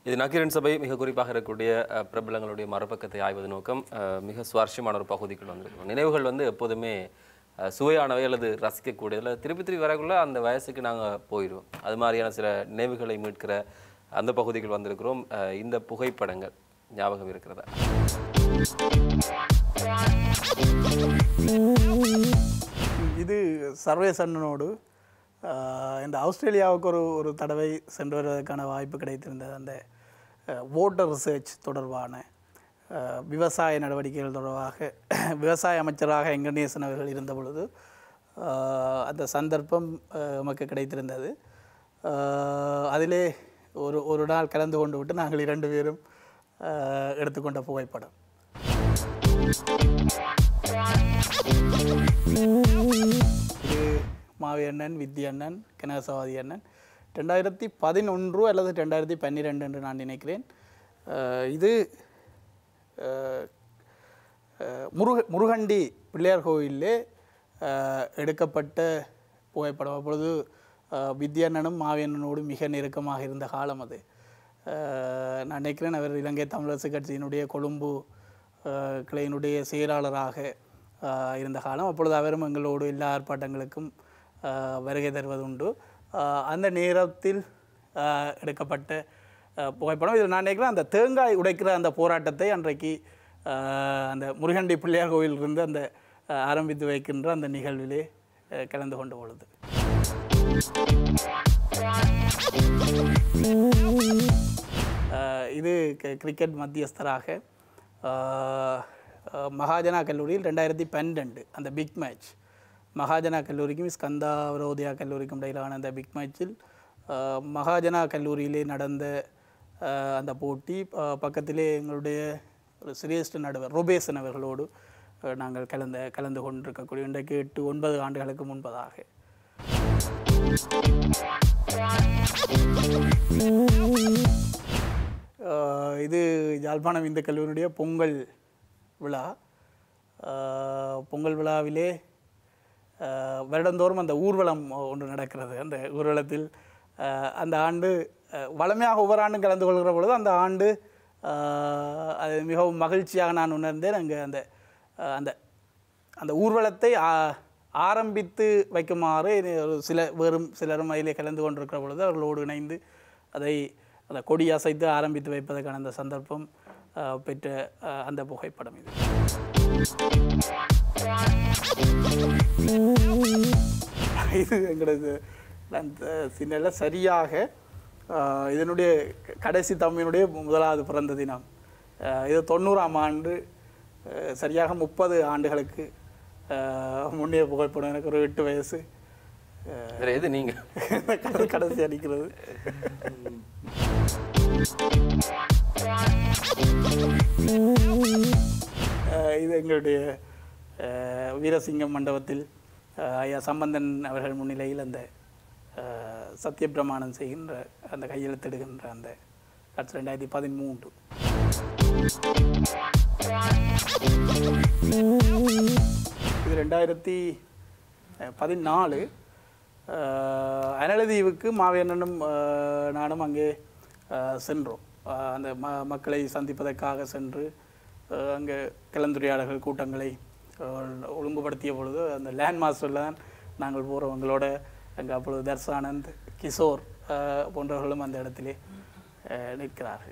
இது நக்கீரன் சபை மிக குறிப்பாக இருக்கக்கூடிய அஹ், பிரபலங்களுடைய மறுபக்கத்தை ஆய்வது நோக்கம் அஹ், மிக சுவாரஸ்யமான ஒரு பகுதிக்குள் வந்திருக்கிறோம் நினைவுகள் வந்து எப்போதுமே அஹ், சுவையானவை அல்லது ரசிக்கக்கூடியது திருப்பி திருப்பி வரக்குள்ள அந்த வயசுக்கு நாங்கள் போயிடுவோம் அது மாதிரியான சில நினைவுகளை மீட்கிற அந்த பகுதிக்குள் வந்திருக்கிறோம் அஹ், இந்த புகைப்படங்கள் ஞாபகம் இருக்கிறதா இது சர்வேசன்னனோடு ஆஹ், இந்த ஆஸ்திரேலியாவுக்கு ஒரு ஒரு தடவை சென்று வருவதற்கான வாய்ப்பு கிடைத்திருந்தது அந்த ஓட்டர் ரிசர்ச் தொடர்பான ஆஹ், விவசாய நடவடிக்கைகள் தொடர்பாக விவசாய அமைச்சராக எங்கநேசன் அவர்கள் இருந்த பொழுது ஆஹ், அந்த சந்தர்ப்பம் ஆஹ், நமக்கு கிடைத்திருந்தது ஆஹ், அதிலே ஒரு ஒரு நாள் கலந்து கொண்டு விட்டு நாங்கள் இரண்டு பேரும் ஆஹ், எடுத்துக்கொண்ட புகைப்படம் இது மாவி அண்ணன் வித்தி அண்ணன் கனகசவாதி அண்ணன் ரெண்டாயிரத்தி பதினொன்று அல்லது ரெண்டாயிரத்தி பன்னிரெண்டு என்று நான் நினைக்கிறேன் அஹ் இது அஹ், அஹ், முருக முருகண்டி பிள்ளையார் கோயிலே அஹ், எடுக்கப்பட்ட புகைப்படம் அப்பொழுது அஹ், வித்தி அண்ணனும் மாவி அண்ணனோடு மிக நெருக்கமாக இருந்த காலம் அது அஹ், நான் நினைக்கிறேன் அவர் இலங்கை தமிழரசு கட்சியினுடைய கொழும்பு அஹ், கிளையினுடைய செயலாளராக அஹ், இருந்த காலம் அப்பொழுது அவரும் எங்களோடு எல்லா ஆர்ப்பாட்டங்களுக்கும் அஹ், வருகை தருவதுண்டு அஹ், அந்த நேரத்தில் அஹ், எடுக்கப்பட்ட அஹ், புகைப்படம் இதில் நான் நினைக்கிறேன் அந்த தேங்காய் உடைக்கிற அந்த போராட்டத்தை அன்றைக்கு அஹ், அந்த முருகண்டி பிள்ளையார் கோயிலிருந்து அந்த அஹ், ஆரம்பித்து வைக்கின்ற அந்த நிகழ்விலே அஹ், கலந்து கொண்ட பொழுது அஹ், இது க- கிரிக்கெட் மத்தியஸ்தராக அஹ், அஹ், மகாஜனா கல்லூரியில் ரெண்டாயிரத்தி பன்னெண்டு அந்த பிக் மேட்ச் மகாஜனா கல்லூரிக்கும் ஸ்கந்தா விரோதியா கல்லூரிக்கும் இடையிலான அந்த பிக் மேட்சில் அஹ், மகாஜனா கல்லூரியிலே நடந்த அஹ், அந்த போட்டி அஹ், பக்கத்திலே எங்களுடைய ஒரு சிரேஷ்ட நடுவர் ரோபேசன் அவர்களோடு அஹ், நாங்கள் கலந்த கலந்து கொண்டிருக்கக்கூடிய இன்றைக்கு எட்டு ஒன்பது ஆண்டுகளுக்கு முன்பதாக ஆஹ் இது யாழ்ப்பாணம் இந்து கல்லூரியுடைய பொங்கல் விழா ஆஹ் பொங்கல் விழாவிலே ஆஹ் வருடந்தோறும் அந்த ஊர்வலம் ஒன்று நடக்கிறது அந்த ஊர்வலத்தில் ஆஹ் அந்த ஆண்டு ஆஹ் வளமையாக ஒவ்வொரு ஆண்டும் கலந்து கொள்கிற பொழுது அந்த ஆண்டு ஆஹ் அது மிகவும் மகிழ்ச்சியாக நான் உணர்ந்தேன் அங்கே அந்த ஆஹ் அந்த அந்த ஊர்வலத்தை ஆ- ஆரம்பித்து வைக்குமாறு இது ஒரு சில வெறும் சிலரும் அதிலே கலந்து கொண்டிருக்கிற பொழுது அவர்களோடு இணைந்து அதை அந்த கொடி அசைத்து ஆரம்பித்து வைப்பதற்கான அந்த சந்தர்ப்பம் ஆ, பெற்ற ஆ, அந்த புகைப்படம் இது இது எங்களது அந்த சின்னல சரியாக ஆ, இதனுடைய க- கடைசி தம்பியினுடைய முதலாவது பிறந்த தினம் ஆ, இது தொண்ணூறாம் ஆண்டு ஆ, சரியாக முப்பது ஆண்டுகளுக்கு ஆ, முன்னே புகைப்படம் எனக்கு ஒரு எட்டு வயசு ஆ, வேற எது நீங்க கடை- கடைசி அடிக்கிறது அஹ் இது எங்களுடைய அஹ், வீரசிங்கம் மண்டபத்தில் அஹ், ஐயா சம்பந்தன் அவர்கள் முன்னிலையில் அந்த அஹ், சத்தியப்பிரமாணம் செய்கின்ற அந்த கையெழுத்திடுகின்ற அந்த காட்சி ரெண்டாயிரத்தி பதிமூன்று இது ரெண்டாயிரத்தி அஹ், பதினாலு அஹ், அனலதீவுக்கு மாவேண்ணனும் அஹ், நானும் அங்கே அஹ், சென்றோம் அஹ், அந்த ம மக்களை சந்திப்பதற்காக சென்று அஹ், அங்கே கலந்துரையாடல்கள் கூட்டங்களை அஹ், ஒழுங்குபடுத்திய பொழுது அந்த லேண்ட் மாஸ்டரில் தான் நாங்கள் போகிறவங்களோட அங்கே அப்பொழுது தர்சானந்த் கிஷோர் அஹ், போன்றவர்களும் அந்த இடத்திலே அஹ், நிற்கிறார்கள்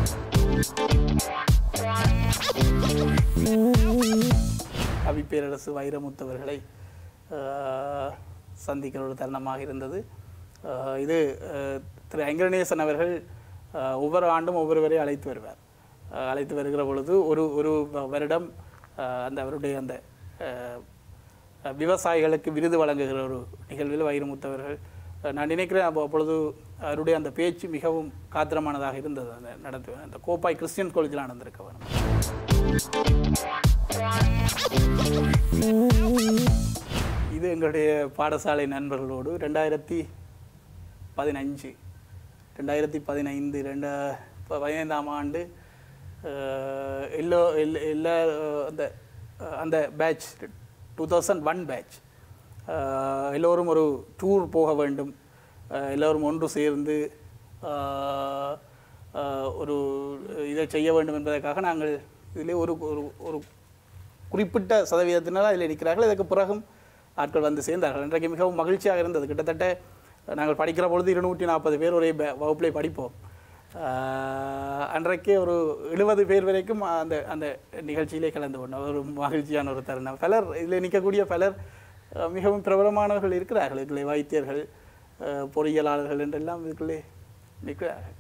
கவிப்பேரரசு வைரமுத்தவர்களை அஹ், சந்திக்கிற ஒரு தருணமாக இருந்தது அஹ், இது அஹ், திரு ஐங்கரநேசன் அவர்கள் அஹ், ஒவ்வொரு ஆண்டும் ஒவ்வொருவரை அழைத்து வருவார் அஹ், அழைத்து வருகிற பொழுது ஒரு ஒரு வ- வருடம் அஹ், அந்த அவருடைய அந்த அஹ், விவசாயிகளுக்கு விருது வழங்குகிற ஒரு நிகழ்வில் வைரமுத்தவர்கள் அஹ், நான் நினைக்கிறேன் அப்போ அப்பொழுது அவருடைய அந்த பேச்சு மிகவும் காத்திரமானதாக இருந்தது அந்த நடத்து அந்த கோப்பாய் கிறிஸ்டியன் காலேஜில் நடந்திருக்க வேணும் இது எங்களுடைய பாடசாலை நண்பர்களோடு ரெண்டாயிரத்தி பதினஞ்சு ரெண்டாயிரத்தி பதினைந்து ரெண்டா ப- பதினைந்தாம் ஆண்டு அஹ், எல்லோ எல் எல்லா அஹ், அந்த அஹ், அந்த batch two thousand one batch எல்லோரும் ஒரு டூர் போக வேண்டும் அஹ், எல்லோரும் ஒன்று சேர்ந்து அஹ், அஹ், ஒரு இதை செய்ய வேண்டும் என்பதற்காக நாங்கள் இதிலே ஒரு ஒரு ஒரு குறிப்பிட்ட சதவீதத்தினர் அதில் இருக்கிறார்கள் இதற்கு பிறகும் ஆட்கள் வந்து சேர்ந்தார்கள் இன்றைக்கு மிகவும் மகிழ்ச்சியாக இருந்தது கிட்டத்தட்ட நாங்கள் படிக்கிற பொழுது இருநூற்றி நாற்பது பேர் ஒரே பே- வகுப்பிலே படிப்போம் ஆஹ் அன்றைக்கே ஒரு எழுபது பேர் வரைக்கும் அந்த அந்த நிகழ்ச்சியிலே கலந்து கொண்டோம் ஒரு மகிழ்ச்சியான ஒரு தருணம் பலர் இதில் நிற்கக்கூடிய பலர் அஹ், மிகவும் பிரபலமானவர்கள் இருக்கிறார்கள் இதில் வைத்தியர்கள் அஹ், பொறியியலாளர்கள் என்றெல்லாம் இதுக்குள்ளே நிற்கிறார்கள்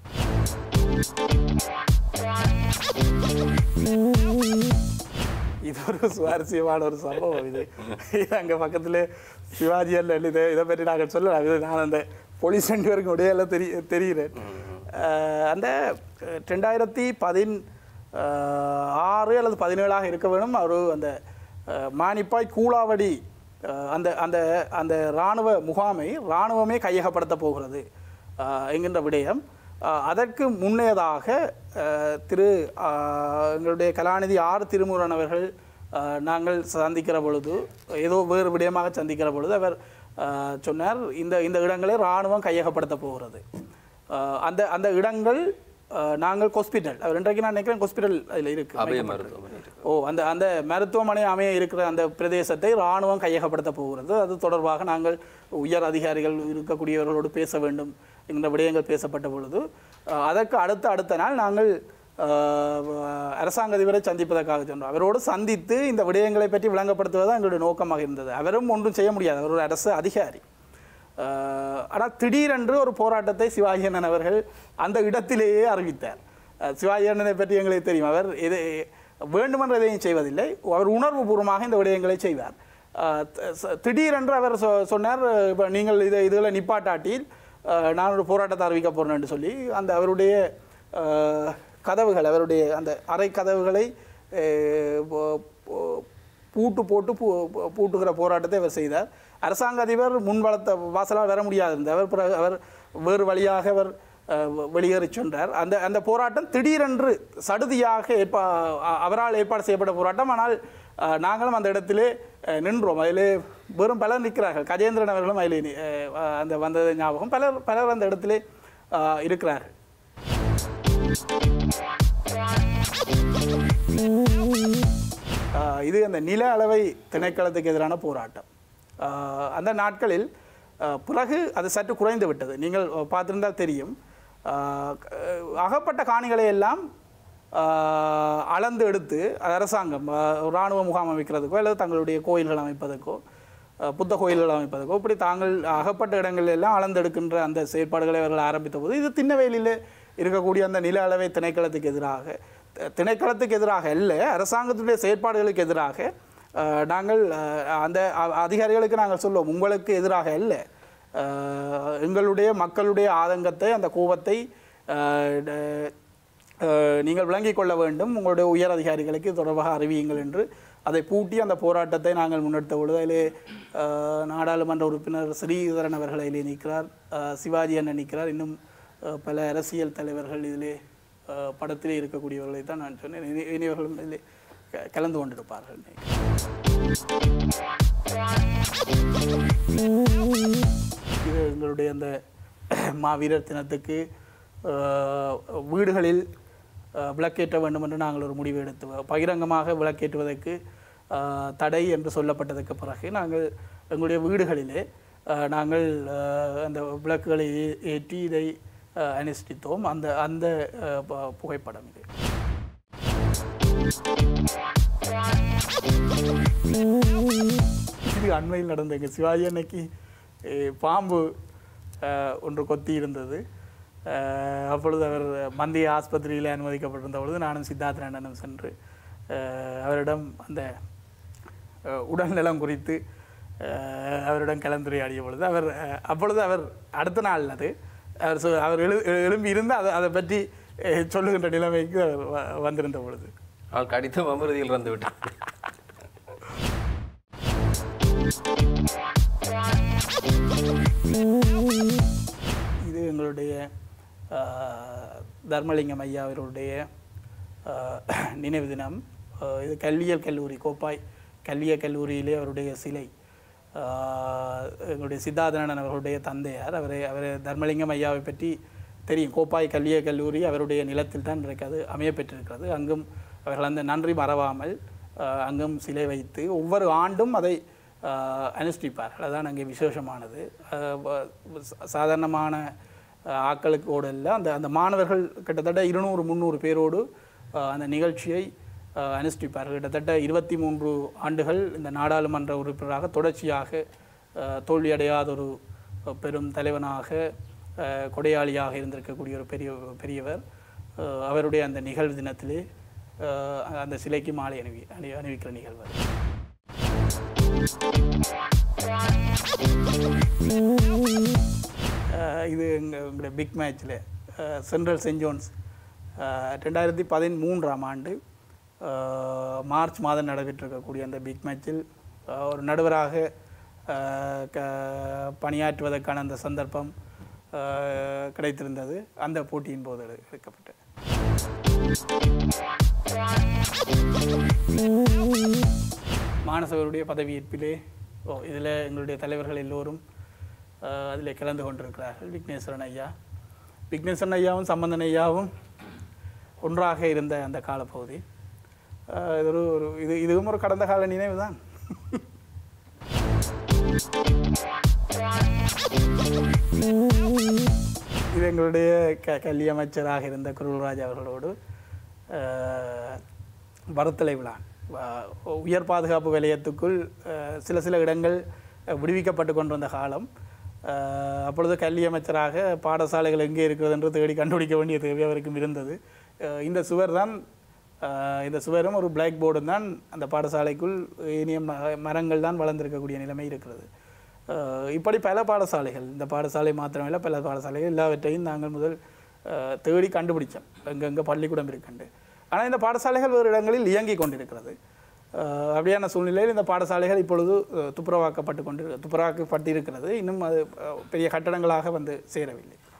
இது ஒரு சுவாரஸ்யமான ஒரு சம்பவம் இது இது அங்கே பக்கத்தில் சிவாஜி அல்ல இதை இதை பற்றி நாங்கள் சொல்லலாம் இது நான் அந்த போலீஸ் ரெண்டு பேருக்கும் உடையெல்லாம் தெரிய தெரிகிறேன் அஹ் அந்த அஹ், ரெண்டாயிரத்தி பதின் அஹ், ஆறு அல்லது பதினேழாக இருக்க வேணும் அவர் அந்த அஹ், மானிப்பாய் கூலாவடி அஹ், அந்த அந்த அந்த இராணுவ முகாமை இராணுவமே கையகப்படுத்த போகிறது அஹ், என்கின்ற விடயம் அஹ், அதற்கு முன்னேதாக அஹ், திரு அஹ், எங்களுடைய கலாநிதி ஆர் திருமுருகன் அவர்கள் அஹ், நாங்கள் சந்திக்கிற பொழுது ஏதோ வேறு விடயமாக சந்திக்கிற பொழுது அவர் அஹ், சொன்னார் இந்த இந்த இடங்களை இராணுவம் கையகப்படுத்த போகிறது அஹ், அந்த அந்த இடங்கள் அஹ், நாங்கள் ஹாஸ்பிட்டல் அவர் இன்றைக்கு நான் நினைக்கிறேன் ஹாஸ்பிட்டல் அதில் இருக்கு அபய மருத்துவமனை இருக்கு. ஓ அந்த அந்த மருத்துவமனை அமைய இருக்கிற அந்த பிரதேசத்தை இராணுவம் கையகப்படுத்த போகிறது அது தொடர்பாக நாங்கள் உயர் அதிகாரிகள் இருக்கக்கூடியவர்களோடு பேச வேண்டும் என்கிற விடயங்கள் பேசப்பட்ட பொழுது அஹ், அதற்கு அடுத்த அடுத்த நாள் நாங்கள் அஹ், அரசாங்க அதிபரை சந்திப்பதற்காக சென்றோம் அவரோடு சந்தித்து இந்த விடயங்களை பற்றி விளங்கப்படுத்துவது எங்களுடைய நோக்கமாக இருந்தது அவரும் ஒன்றும் செய்ய முடியாது அவர் ஒரு அரசு அதிகாரி ஆனால் திடீரென்று ஒரு போராட்டத்தை சிவாஜி அண்ணன் அவர்கள் அந்த இடத்திலேயே அறிவித்தார் அஹ் சிவாஜி அண்ணனை பற்றி எங்களுக்கு தெரியும் அவர் எது வேண்டுமென்ற எதையும் செய்வதில்லை அவர் உணர்வுபூர்வமாக இந்த விடயங்களை செய்வார் அஹ் த- ச- திடீரென்று அவர் சொ சொன்னார் இப்போ நீங்கள் இதை இதில் நிப்பாட்டாட்டில் அஹ் நான் ஒரு போராட்டத்தை அறிவிக்க போகிறேன் என்று சொல்லி அந்த அவருடைய அஹ், கதவுகள் அவருடைய அந்த அறை கதவுகளை அஹ், போ- போ- பூட்டு போட்டு பூ பூ- பூட்டுகிற போராட்டத்தை அவர் செய்தார் அரசாங்க அதிபர் முன்வளத்த வாசலால் வர முடியாது இருந்தது அவர் பிறகு அவர் வேறு வழியாக அவர் அஹ், வெ- வெளியேறிச் சென்றார் அந்த அந்த போராட்டம் திடீரென்று சடுதியாக ஏற்பா அ- அவரால் ஏற்பாடு செய்யப்பட்ட போராட்டம் ஆனால் அஹ், நாங்களும் அந்த இடத்திலே அஹ், நின்றோம் அதிலே வெறும் பலர் நிற்கிறார்கள் கஜேந்திரன் அவர்களும் அதிலே நி- அஹ், அந்த வந்தது ஞாபகம் பலர் பலர் அந்த இடத்திலே அஹ், இருக்கிறார்கள் ஆஹ் இது அந்த நில அளவை திணைக்களத்துக்கு எதிரான போராட்டம் ஆஹ் அந்த நாட்களில் ஆஹ் பிறகு அது சற்று குறைந்து விட்டது நீங்கள் பார்த்திருந்தால் தெரியும் ஆஹ் அஹ் அகப்பட்ட காணிகளை எல்லாம் ஆஹ் அளந்து எடுத்து அது அரசாங்கம் ஆஹ் இராணுவ முகாம் அமைக்கிறதுக்கோ அல்லது தங்களுடைய கோயில்கள் அமைப்பதற்கோ ஆஹ் புத்த கோயில்கள் அமைப்பதற்கோ இப்படி தாங்கள் அகப்பட்ட இடங்கள் எல்லாம் அளந்தெடுக்கின்ற அந்த செயற்பாடுகளை அவர்கள் ஆரம்பித்த போது இது திண்ணவேலியில் இருக்கக்கூடிய அந்த நில அளவை திணைக்களத்துக்கு எதிராக தி- திணைக்களத்துக்கு எதிராக அல்ல அரசாங்கத்துடைய செயற்பாடுகளுக்கு எதிராக ஆஹ், நாங்கள் ஆஹ், அந்த அ- அதிகாரிகளுக்கு நாங்கள் சொல்லுவோம் உங்களுக்கு எதிராக அல்ல ஆஹ், எங்களுடைய மக்களுடைய ஆதங்கத்தை அந்த கோபத்தை ஆஹ், ட- ஆஹ், நீங்கள் விளங்கிக் கொள்ள வேண்டும் உங்களுடைய உயர் அதிகாரிகளுக்கு இது தொடர்பாக அறிவியுங்கள் என்று அதை பூட்டி அந்த போராட்டத்தை நாங்கள் முன்னெடுத்த பொழுது அதிலே ஆஹ், நாடாளுமன்ற உறுப்பினர் ஸ்ரீதரன் அவர்கள் அதிலே நிற்கிறார் ஆஹ், சிவாஜி அண்ணன் நிற்கிறார் இன்னும் ஆஹ், பல அரசியல் தலைவர்கள் இதிலே ஆஹ், படத்திலே இருக்கக்கூடியவர்களை தான் நான் சொன்னேன் இனி- இனியவர்களும் இதிலே க- கலந்து கொண்டிருப்பார்கள் இது எங்களுடைய அந்த மாவீரர் தினத்துக்கு ஆஹ், வீடுகளில் ஆஹ், விளக்கேற்ற வேண்டும் என்று நாங்கள் ஒரு முடிவு எடுத்து பகிரங்கமாக விளக்கேற்றுவதற்கு ஆஹ், தடை என்று சொல்லப்பட்டதற்கு பிறகு நாங்கள் எங்களுடைய வீடுகளிலே ஆஹ், நாங்கள் ஆஹ், அந்த விளக்குகளை ஏ- ஏற்றி இதை ஆஹ், அனுஷ்டித்தோம் அந்த அந்த ஆஹ், ப- புகைப்படம் இது இது அண்மையில் நடந்த எங்கள் சிவாஜி அன்னைக்கு eh, பாம்பு அஹ், ஒன்று கொத்தி இருந்தது அஹ், அப்பொழுது அவர் மந்திய ஆஸ்பத்திரியில் அனுமதிக்கப்பட்டிருந்த பொழுது நானும் சித்தார்த்த அண்ணனும் சென்று அஹ், அவரிடம் அந்த அஹ், உடல்நலம் குறித்து அஹ், அவரிடம் கலந்துரையாடிய பொழுது அவர் அஹ், அப்பொழுது அவர் அடுத்த நாள் அது அவர் சொ- அவர் எழு எழும்பி இருந்து அதை அதை பற்றி அஹ், சொல்லுகின்ற நிலைமைக்கு அவர் வ- வந்திருந்த பொழுது அவன் கடிதம் அமிர்தியில் இறந்து விட்டான் இது எங்களுடைய ஆஹ், தர்மலிங்கம் ஐயா அவருடைய ஆஹ், நினைவு தினம் ஆஹ், இது கல்வியல் கல்லூரி கோப்பாய் கல்வியல் கல்லூரியிலே அவருடைய சிலை ஆஹ், எங்களுடைய சித்தார்த்தனன் அவர்களுடைய தந்தையார் அவரை அவரை தர்மலிங்கம் ஐயாவை பற்றி தெரியும் கோப்பாய் கல்விய கல்லூரி அவருடைய நிலத்தில் தான் இன்றைக்கு அது அமைய பெற்றிருக்கிறது அங்கும் அவர்கள் அந்த நன்றி மறவாமல் அஹ், அங்கும் சிலை வைத்து ஒவ்வொரு ஆண்டும் அதை அஹ், அனுஷ்டிப்பார்கள் அதான் அங்கே விசேஷமானது அஹ், வ- சா- சாதாரணமான அஹ், ஆட்களுக்கோடு இல்லை அந்த அந்த மாணவர்கள் கிட்டத்தட்ட இருநூறு முந்நூறு பேரோடு அஹ், அந்த நிகழ்ச்சியை அஹ், அனுஷ்டிப்பார்கள் கிட்டத்தட்ட இருபத்தி மூன்று ஆண்டுகள் இந்த நாடாளுமன்ற உறுப்பினராக தொடர்ச்சியாக அஹ், தோல்வியடையாத ஒரு அஹ், பெரும் தலைவனாக அஹ், கொடையாளியாக இருந்திருக்கக்கூடிய ஒரு பெரிய பெரியவர் அஹ், அவருடைய அந்த நிகழ்வு தினத்திலே அஹ், அந்த சிலைக்கு மாலை அணிவி அணி அணிவிக்கிற நிகழ்வு அது. அஹ் இது எங்கள் எங்களுடைய பிக் மேட்ச்சில் சென்ட்ரல் சென்ட் ஜோன்ஸ் அஹ் ரெண்டாயிரத்தி பதிமூன்றாம் ஆண்டு அஹ் மார்ச் மாதம் நடைபெற்றிருக்கக்கூடிய அந்த பிக் மேட்சில் அஹ் ஒரு நடுவராக அஹ் க- பணியாற்றுவதற்கான அந்த சந்தர்ப்பம் அஹ் கிடைத்திருந்தது அந்த போட்டியின் போது எடு- எடுக்கப்பட்ட மானசவருடைய பதவியேற்பிலே ஓ இதில் எங்களுடைய தலைவர்கள் எல்லோரும் அதில் கலந்து கொண்டிருக்கிறார்கள் விக்னேஸ்வரன் ஐயா விக்னேஸ்வரன் ஐயாவும் சம்பந்தன் ஐயாவும் ஒன்றாக இருந்த அந்த காலப்பகுதி அஹ் இது ஒரு ஒரு இது இதுவும் ஒரு கடந்த கால நினைவு தான் இது எங்களுடைய க கல்வி அமைச்சராக இருந்த குருல்ராஜ் அவர்களோடு அஹ், வறுத்தலை விழா அஹ், உயர் பாதுகாப்பு வலயத்துக்குள் அஹ், சில சில இடங்கள் அஹ், விடுவிக்கப்பட்டு கொண்டிருந்த காலம் அஹ், அப்பொழுது கல்வி அமைச்சராக பாடசாலைகள் எங்கே இருக்கிறது என்று தேடி கண்டுபிடிக்க வேண்டிய தேவை அவருக்கும் இருந்தது அஹ், இந்த சுவர் தான் அஹ், இந்த சுவரும் ஒரு பிளாக் போர்டும் தான் அந்த பாடசாலைக்குள் இனிய ம- மரங்கள் தான் வளர்ந்திருக்கக்கூடிய நிலைமை இருக்கிறது அஹ் இப்படி பல பாடசாலைகள் இந்த பாடசாலை மாத்திரமில்லை பல பாடசாலைகள் எல்லாவற்றையும் நாங்கள் முதல் அஹ், தேடி கண்டுபிடிச்சோம் எங்கெங்கே பள்ளிக்கூடம் இருக்குண்டு ஆனால் இந்த பாடசாலைகள் வேறு இடங்களில் இயங்கி கொண்டிருக்கிறது அஹ், அப்படியான சூழ்நிலையில் இந்த பாடசாலைகள் இப்பொழுது அஹ், துப்புரவாக்கப்பட்டு கொண்டு துப்புரவாக்கப்பட்டிருக்கிறது இன்னும் அது அஹ், பெரிய கட்டடங்களாக வந்து சேரவில்லை